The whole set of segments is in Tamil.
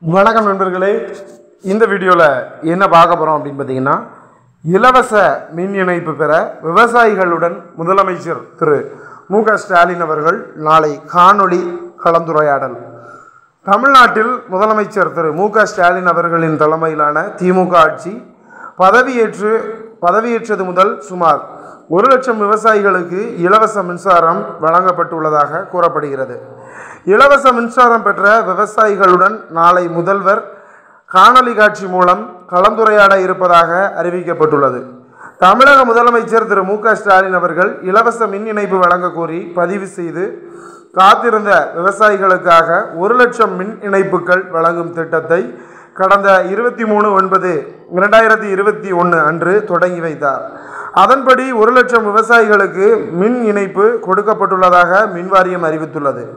வணக்கம் நண்பர்களே இந்த வீடியோவில் என்ன பார்க்க போகிறோம் அப்படின்னு பார்த்தீங்கன்னா இலவச மின் இணைப்பு பெற விவசாயிகளுடன் முதலமைச்சர் திரு மு க ஸ்டாலின் அவர்கள் நாளை காணொளி கலந்துரையாடல் தமிழ்நாட்டில் முதலமைச்சர் திரு மு க ஸ்டாலின் அவர்களின் தலைமையிலான திமுக ஆட்சி பதவியேற்று பதவியேற்றது முதல் சுமார் ஒரு லட்சம் விவசாயிகளுக்கு இலவச மின்சாரம் வழங்கப்பட்டுள்ளதாக கூறப்படுகிறது இலவச மின்சாரம் பெற்ற விவசாயிகளுடன் நாளை முதல்வர் காணொலி காட்சி மூலம் கலந்துரையாட இருப்பதாக அறிவிக்கப்பட்டுள்ளது தமிழக முதலமைச்சர் திரு மு க ஸ்டாலின் அவர்கள் இலவச மின் இணைப்பு வழங்க கோரி பதிவு செய்து காத்திருந்த விவசாயிகளுக்காக ஒரு லட்சம் மின் இணைப்புகள் வழங்கும் திட்டத்தை கடந்த இருபத்தி மூணு ஒன்பது இரண்டாயிரத்தி இருபத்தி ஒன்று அன்று தொடங்கி வைத்தார் அதன்படி ஒரு லட்சம் விவசாயிகளுக்கு மின் இணைப்பு கொடுக்கப்பட்டுள்ளதாக மின் வாரியம் அறிவித்துள்ளது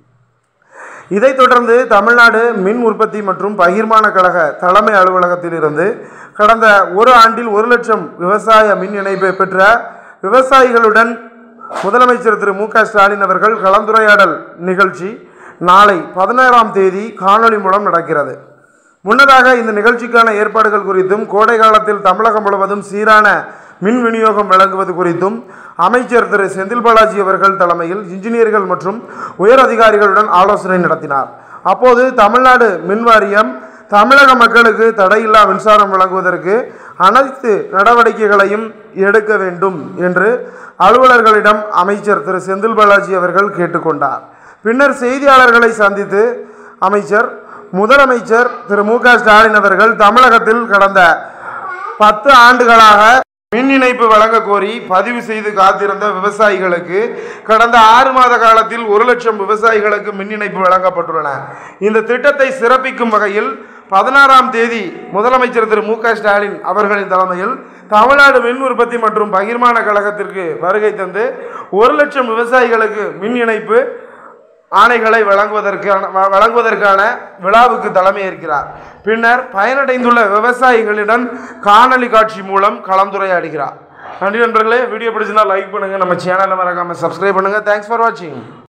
இதைத் தொடர்ந்து தமிழ்நாடு மின் உற்பத்தி மற்றும் பகிர்மான கழக தலைமை அலுவலகத்திலிருந்து கடந்த ஒரு ஆண்டில் ஒரு லட்சம் விவசாய மின் இணைப்பை பெற்ற விவசாயிகளுடன் முதலமைச்சர் திரு மு க ஸ்டாலின் அவர்கள் கலந்துரையாடல் நிகழ்ச்சி நாளை பதினேழாம் தேதி காணொளி மூலம் நடக்கிறது முன்னதாக இந்த நிகழ்ச்சிக்கான ஏற்பாடுகள் குறித்தும் கோடை காலத்தில் தமிழகம் முழுவதும் சீரான மின் விநியோகம் வழங்குவது குறித்தும் அமைச்சர் திரு செந்தில் பாலாஜி அவர்கள் தலைமையில் இன்ஜினியர்கள் மற்றும் உயர் அதிகாரிகளுடன் ஆலோசனை நடத்தினார் அப்போது தமிழ்நாடு மின் வாரியம் தமிழக மக்களுக்கு தடையில்லா மின்சாரம் வழங்குவதற்கு அனைத்து நடவடிக்கைகளையும் எடுக்க வேண்டும் என்று அலுவலர்களிடம் அமைச்சர் திரு செந்தில் பாலாஜி அவர்கள் கேட்டுக்கொண்டார் பின்னர் செய்தியாளர்களை சந்தித்து அமைச்சர் முதலமைச்சர் திரு மு க ஸ்டாலின் அவர்கள் தமிழகத்தில் கடந்த பத்து ஆண்டுகளாக மின் இணைப்பு வழங்க கோரி பதிவு செய்து காத்திருந்த விவசாயிகளுக்கு கடந்த ஆறு மாத காலத்தில் ஒரு லட்சம் விவசாயிகளுக்கு மின் இணைப்பு வழங்கப்பட்டுள்ளன இந்த திட்டத்தை சிறப்பிக்கும் வகையில் பதினாறாம் தேதி முதலமைச்சர் திரு மு க ஸ்டாலின் அவர்களின் தலைமையில் தமிழ்நாடு மின் உற்பத்தி மற்றும் பகிர்மான கழகத்திற்கு வருகை தந்து ஒரு லட்சம் விவசாயிகளுக்கு மின் இணைப்பு ஆணைகளை வழங்குவதற்கான வ- வழங்குவதற்கான விழாவுக்கு தலைமையேற்கிறார் பின்னர் பயனடைந்துள்ள விவசாயிகளிடம் காணொலி காட்சி மூலம் கலந்துரையாடுகிறார் நன்றி நண்பர்களே வீடியோ பிடிச்சிருந்தா லைக் பண்ணுங்கள் நம்ம சேனலை மறக்காமல் சப்ஸ்கிரைப் பண்ணுங்கள் தேங்க்ஸ் ஃபார் வாட்சிங்